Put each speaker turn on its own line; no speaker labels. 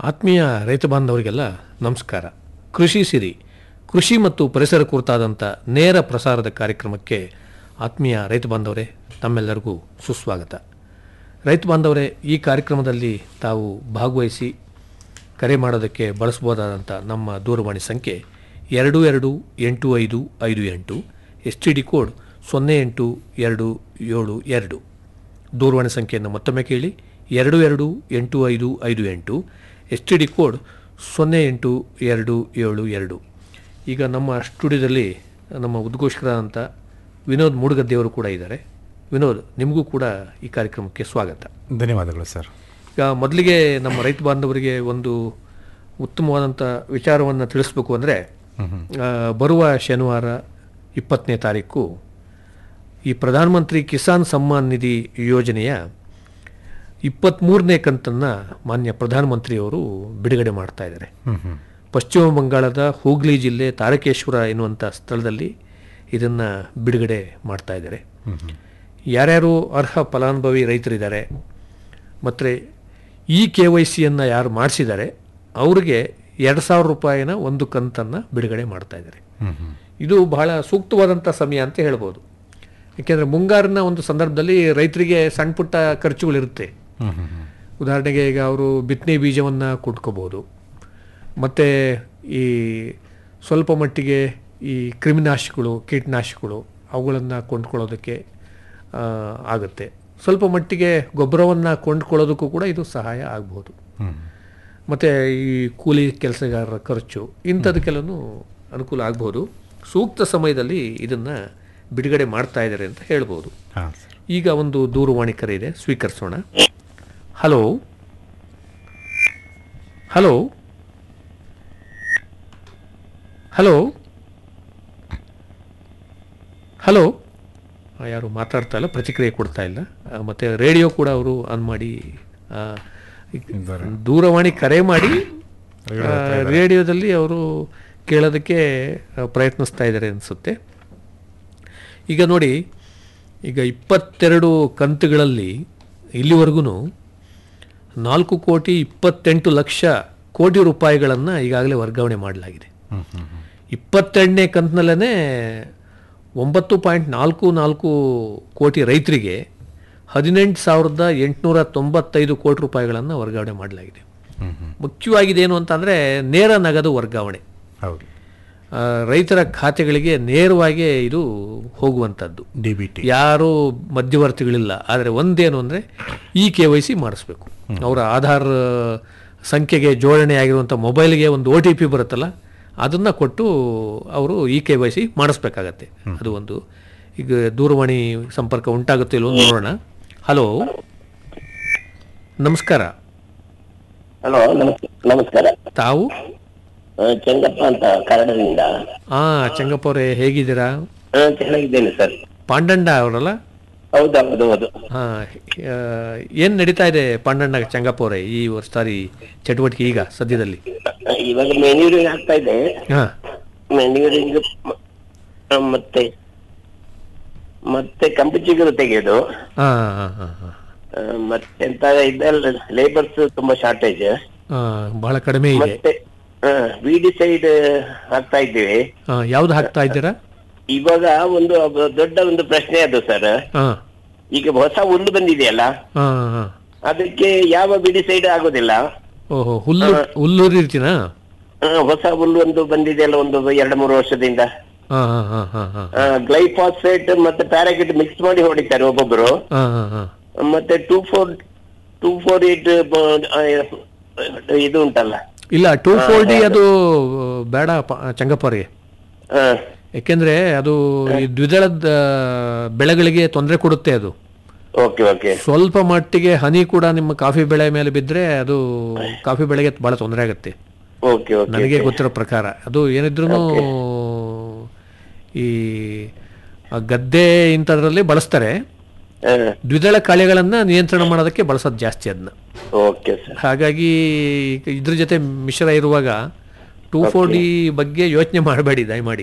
ಆತ್ಮೀಯ ರೈತ ಬಾಂಧವರಿಗೆಲ್ಲ ನಮಸ್ಕಾರ ಕೃಷಿ ಸಿರಿ ಕೃಷಿ ಮತ್ತು ಪರಿಸರ ಕುರಿತಾದಂಥ ನೇರ ಪ್ರಸಾರದ ಕಾರ್ಯಕ್ರಮಕ್ಕೆ ಆತ್ಮೀಯ ರೈತ ಬಾಂಧವರೇ ತಮ್ಮೆಲ್ಲರಿಗೂ ಸುಸ್ವಾಗತ ರೈತ ಬಾಂಧವರೇ ಈ ಕಾರ್ಯಕ್ರಮದಲ್ಲಿ ತಾವು ಭಾಗವಹಿಸಿ ಕರೆ ಮಾಡೋದಕ್ಕೆ ಬಳಸ್ಬೋದಾದಂಥ ನಮ್ಮ ದೂರವಾಣಿ ಸಂಖ್ಯೆ ಎರಡು ಎರಡು ಎಂಟು ಐದು ಐದು ಎಂಟು ಎಸ್ ಟಿ ಡಿ ಕೋಡ್ ಸೊನ್ನೆ ಎಂಟು ಎರಡು ಏಳು ಎರಡು ದೂರವಾಣಿ ಸಂಖ್ಯೆಯನ್ನು ಮತ್ತೊಮ್ಮೆ ಕೇಳಿ ಎರಡು ಎರಡು ಎಂಟು ಐದು ಐದು ಎಂಟು ಎಸ್ ಟಿ ಡಿ ಕೋಡ್ ಸೊನ್ನೆ ಎಂಟು ಎರಡು ಏಳು ಎರಡು ಈಗ ನಮ್ಮ ಸ್ಟುಡಿಯೋದಲ್ಲಿ ನಮ್ಮ ಉದ್ಘೋಷಕರ ಅಂತ ವಿನೋದ್ ಮೂಡುಗದ್ದೆಯವರು ಕೂಡ ಇದ್ದಾರೆ ವಿನೋದ್ ನಿಮಗೂ ಕೂಡ ಈ ಕಾರ್ಯಕ್ರಮಕ್ಕೆ ಸ್ವಾಗತ
ಧನ್ಯವಾದಗಳು ಸರ್
ಈಗ ಮೊದಲಿಗೆ ನಮ್ಮ ರೈತ ಬಾಂಧವರಿಗೆ ಒಂದು ಉತ್ತಮವಾದಂಥ ವಿಚಾರವನ್ನು ತಿಳಿಸ್ಬೇಕು ಅಂದರೆ ಬರುವ ಶನಿವಾರ ಇಪ್ಪತ್ತನೇ ತಾರೀಕು ಈ ಪ್ರಧಾನಮಂತ್ರಿ ಕಿಸಾನ್ ಸಮ್ಮಾನ್ ನಿಧಿ ಯೋಜನೆಯ ಇಪ್ಪತ್ತ್ಮೂರನೇ ಕಂತನ್ನು ಮಾನ್ಯ ಪ್ರಧಾನಮಂತ್ರಿಯವರು ಬಿಡುಗಡೆ ಮಾಡ್ತಾ ಇದ್ದಾರೆ
ಹ್ಮ್ ಹ್ಮ್
ಪಶ್ಚಿಮ ಬಂಗಾಳದ ಹೂಗ್ಲಿ ಜಿಲ್ಲೆ ತಾರಕೇಶ್ವರ ಎನ್ನುವಂಥ ಸ್ಥಳದಲ್ಲಿ ಇದನ್ನು ಬಿಡುಗಡೆ ಮಾಡ್ತಾ ಇದ್ದಾರೆ
ಹ್ಮ್ ಹ್ಮ್
ಯಾರ್ಯಾರು ಅರ್ಹ ಫಲಾನುಭವಿ ರೈತರಿದ್ದಾರೆ ಮತ್ತು ಈ ಕೆ ವೈ ಸಿಯನ್ನು ಯಾರು ಮಾಡಿಸಿದ್ದಾರೆ ಅವ್ರಿಗೆ ಎರಡು ಸಾವಿರ ರೂಪಾಯಿನ ಒಂದು ಕಂತನ್ನು ಬಿಡುಗಡೆ ಮಾಡ್ತಾ ಇದ್ದಾರೆ
ಹ್ಮ್ ಹ್ಮ್
ಇದು ಬಹಳ ಸೂಕ್ತವಾದಂಥ ಸಮಯ ಅಂತ ಹೇಳ್ಬೋದು ಏಕೆಂದರೆ ಮುಂಗಾರಿನ ಒಂದು ಸಂದರ್ಭದಲ್ಲಿ ರೈತರಿಗೆ ಸಣ್ಣ ಪುಟ್ಟ ಖರ್ಚುಗಳಿರುತ್ತೆ
ಹ್ಮ್ ಹ್ಮ್ ಹ್ಮ್
ಉದಾಹರಣೆಗೆ ಈಗ ಅವರು ಬಿತ್ತನೆ ಬೀಜವನ್ನು ಕೊಂಡ್ಕೋಬೋದು ಮತ್ತು ಈ ಸ್ವಲ್ಪ ಮಟ್ಟಿಗೆ ಈ ಕ್ರಿಮಿನಾಶಕಗಳು ಕೀಟನಾಶಕಗಳು ಅವುಗಳನ್ನು ಕೊಂಡ್ಕೊಳ್ಳೋದಕ್ಕೆ ಆ, ಆಗುತ್ತೆ ಸ್ವಲ್ಪ ಮಟ್ಟಿಗೆ ಗೊಬ್ಬರವನ್ನು ಕೊಂಡ್ಕೊಳ್ಳೋದಕ್ಕೂ ಕೂಡ ಇದು ಸಹಾಯ ಆಗ್ಬೋದು
ಹ್ಮ್
ಮತ್ತು ಈ ಕೂಲಿ ಕೆಲಸಗಾರರ ಖರ್ಚು ಇಂಥದಕ್ಕೆಲ್ಲನೂ ಅನುಕೂಲ ಆಗ್ಬೋದು ಸೂಕ್ತ ಸಮಯದಲ್ಲಿ ಇದನ್ನು ಬಿಡುಗಡೆ ಮಾಡ್ತಾ ಇದ್ದಾರೆ ಅಂತ ಹೇಳ್ಬೋದು
ಹಾಂ ಸರ್
ಈಗ ಒಂದು ದೂರವಾಣಿ ಕರೆ ಇದೆ ಸ್ವೀಕರಿಸೋಣ ಹಲೋ ಹಲೋ ಹಲೋ ಹಲೋ ಆ, ಯಾರು ಮಾತಾಡ್ತಾ ಇಲ್ಲ ಪ್ರತಿಕ್ರಿಯೆ ಕೊಡ್ತಾ ಇಲ್ಲ ಆ, ಮತ್ತೆ ರೇಡಿಯೋ ಕೂಡ ಅವರು ಆನ್ ಮಾಡಿ ಆ, ಈ-
ಇದ್ದಾರೆ.
ದೂರವಾಣಿ ಕರೆ ಮಾಡಿ ಆ, ರೇಡಿಯೋದಲ್ಲಿ ಅವರು ಕೇಳೋದಕ್ಕೆ ಆ, ಪ್ರಯತ್ನಿಸ್ತಾ ಇದ್ದಾರೆ ಅನಿಸುತ್ತೆ ಈಗ ನೋಡಿ ಈಗ ಇಪ್ಪತ್ತೆರಡು ಕಂತುಗಳಲ್ಲಿ ಇಲ್ಲಿವರೆಗೂ ನಾಲ್ಕು ಕೋಟಿ ಇಪ್ಪತ್ತೆಂಟು ಲಕ್ಷ ಕೋಟಿ ರೂಪಾಯಿಗಳನ್ನು ಈಗಾಗಲೇ ವರ್ಗಾವಣೆ ಮಾಡಲಾಗಿದೆ
ಹ್ಮ್ ಹ್ಮ್ ಹ್ಮ್
ಇಪ್ಪತ್ತೆರಡನೇ ಕಂತಿನಲ್ಲೇ ಒಂಬತ್ತು ಪಾಯಿಂಟ್ ನಾಲ್ಕು ನಾಲ್ಕು ಕೋಟಿ ರೈತರಿಗೆ ಹದಿನೆಂಟು ಸಾವಿರದ ಎಂಟುನೂರ ತೊಂಬತ್ತೈದು ಕೋಟಿ ರೂಪಾಯಿಗಳನ್ನು ವರ್ಗಾವಣೆ ಮಾಡಲಾಗಿದೆ
ಹ್ಮ್ ಹ್ಮ್
ಮುಖ್ಯವಾಗಿದೇನು ಅಂತಂದರೆ ನೇರ ನಗದು ವರ್ಗಾವಣೆ
ಹೌದು
ಆ, ರೈತರ ಖಾತೆಗಳಿಗೆ ನೇರವಾಗಿ ಇದು ಹೋಗುವಂಥದ್ದು
ಡಿ ಬಿ ಟಿ
ಯಾರು ಮಧ್ಯವರ್ತಿಗಳಿಲ್ಲ ಆದರೆ ಒಂದೇನು ಅಂದರೆ ಇ ಕೆ ವೈ ಸಿ ಮಾಡಿಸ್ಬೇಕು ಅವರ ಆಧಾರ್ ಸಂಖ್ಯೆಗೆ ಜೋಡಣೆ ಆಗಿರುವಂಥ ಮೊಬೈಲ್ಗೆ ಒಂದು ಒ ಟಿ ಪಿ ಬರುತ್ತಲ್ಲ ಅದನ್ನು ಕೊಟ್ಟು ಅವರು ಇ ಕೆ ವೈ ಸಿ ಮಾಡಿಸ್ಬೇಕಾಗತ್ತೆ ಅದು ಒಂದು ಈಗ ದೂರವಾಣಿ ಸಂಪರ್ಕ ಉಂಟಾಗುತ್ತೋ ಇಲ್ವೋ ನೋಡೋಣ ಹಲೋ ನಮಸ್ಕಾರ
ಹಲೋ ನಮಸ್ ನಮಸ್ಕಾರ
ತಾವು
ಆ, ಚೆಂಗಪ್ಪ ಅಂತ ಕನ್ನಡದಿಂದ
ಹಾಂ ಚೆಂಗಪ್ಪ ಅವರೇ ಹೇಗಿದ್ದೀರಾ
ಆ, ಚೆನ್ನಾಗಿದ್ದೇನೆ ಸರ್
ಪಾಂಡಂಡ ಅವರಲ್ಲ
ಹೌದು ಹೌದು ಹೌದು
ಹಾಂ ಏನು ನಡೀತಾ ಇದೆ ಪಾಂಡಣ್ಣ ಚಂಗಪ್ಪ ಅವರೇ ಈ ವರ್ಷ ಸಾರಿ ಚಟುವಟಿಕೆ ಈಗ ಸದ್ಯದಲ್ಲಿ
ಇವಾಗ ಮೆನ್ಯೂರಿಂಗ್ ಆಗ್ತಾ ಇದೆ
ಹಾಂ
ಮೆನ್ಯೂರಿಂಗ್ ಮತ್ತೆ ಮತ್ತೆ ಕಂಪು ಚಿಗುರು ತೆಗೆಯೋದು
ಹಾಂ ಹಾಂ ಹಾಂ ಹಾಂ
ಆ, ಮತ್ತೆಂತ ಇದೆಲ್ಲ ಲೇಬರ್ಸ್ ತುಂಬಾ ಶಾರ್ಟೇಜ್
ಬಹಳ ಕಡಿಮೆ ಇದೆ
ಮತ್ತೆ ವಿಡಿ ಸೈಡ್ ಹಾಕ್ತಾ ಇದ್ದೀವಿ
ಹಾಂ ಯಾವ್ದು ಹಾಕ್ತಾ ಇದ್ದೀರಾ
ಇವಾಗ ಒಂದು ದೊಡ್ಡ ಒಂದು ಪ್ರಶ್ನೆ ಅದು ಸರ್
ಹಾಂ
ಈಗ ಹೊಸ ಹುಲ್ಲು ಬಂದಿದೆಯಲ್ಲ
ಹಾಂ ಹಾಂ
ಅದಕ್ಕೆ ಯಾವ ಬಿಡಿ ಸೈಡ್ ಆಗೋದಿಲ್ಲ
ಓಹೋ ಹುಲ್ಲು ಹುಲ್ಲೂರಿರ್ತೀನಾ
ಆ, ಹೊಸ ಹುಲ್ಲು ಒಂದು ಬಂದಿದೆಯಲ್ಲ ಒಂದು ಎರಡು ಮೂರು ವರ್ಷದಿಂದ
ಹಾಂ ಹಾಂ ಹಾಂ ಹಾಂ ಹಾಂ
ಗ್ಲೈಫಾಸ್ಫೇಟ್ ಮತ್ತೆ ಪ್ಯಾರಾಕಿಟ್ ಮಿಕ್ಸ್ ಮಾಡಿ ಹೊಡಿತಾರೆ ಒಬ್ಬೊಬ್ರು
ಹಾಂ ಹಾಂ ಹಾಂ
ಮತ್ತೆ two four two four eight ಇದು ಉಂಟಲ್ಲ
ಇಲ್ಲ ಟೂ ಫೋರ್ ಡಿ ಅದು ಬೇಡ ಪ- ಚಂಗಪ್ಪ ಅವರಿಗೆ
ಆ,
ಯಾಕೆಂದರೆ ಅದು ಈ ದ್ವಿದಳದ ಬೆಳೆಗಳಿಗೆ ತೊಂದರೆ ಕೊಡುತ್ತೆ ಅದು
ಓಕೆ ಓಕೆ
ಸ್ವಲ್ಪ ಮಟ್ಟಿಗೆ ಹನಿ ಕೂಡ ನಿಮ್ಮ ಕಾಫಿ ಬೆಳೆ ಮೇಲೆ ಬಿದ್ದರೆ ಅದು ಕಾಫಿ ಬೆಳೆಗೆ ಬಹಳ ತೊಂದರೆ ಆಗುತ್ತೆ
ಓಕೆ ಓಕೆ
ನನಗೆ ಗೊತ್ತಿರೋ ಪ್ರಕಾರ ಅದು ಏನಿದ್ರು ಈ ಆ ಗದ್ದೆ ಇಂಥದ್ರಲ್ಲಿ ಬಳಸ್ತಾರೆ ದ್ವಿದಳ ಕಳೆಗಳನ್ನು ನಿಯಂತ್ರಣ ಮಾಡೋದಕ್ಕೆ ಬಳಸೋದು ಜಾಸ್ತಿ ಅದನ್ನ
ಓಕೆ ಸರ್
ಹಾಗಾಗಿ ಇದ್ರ ಜೊತೆ ಮಿಶ್ರ ಇರುವಾಗ ಟೂ ಫೋರ್ ಡಿ ಬಗ್ಗೆ ಯೋಚನೆ ಮಾಡಬೇಡಿ ದಯಮಾಡಿ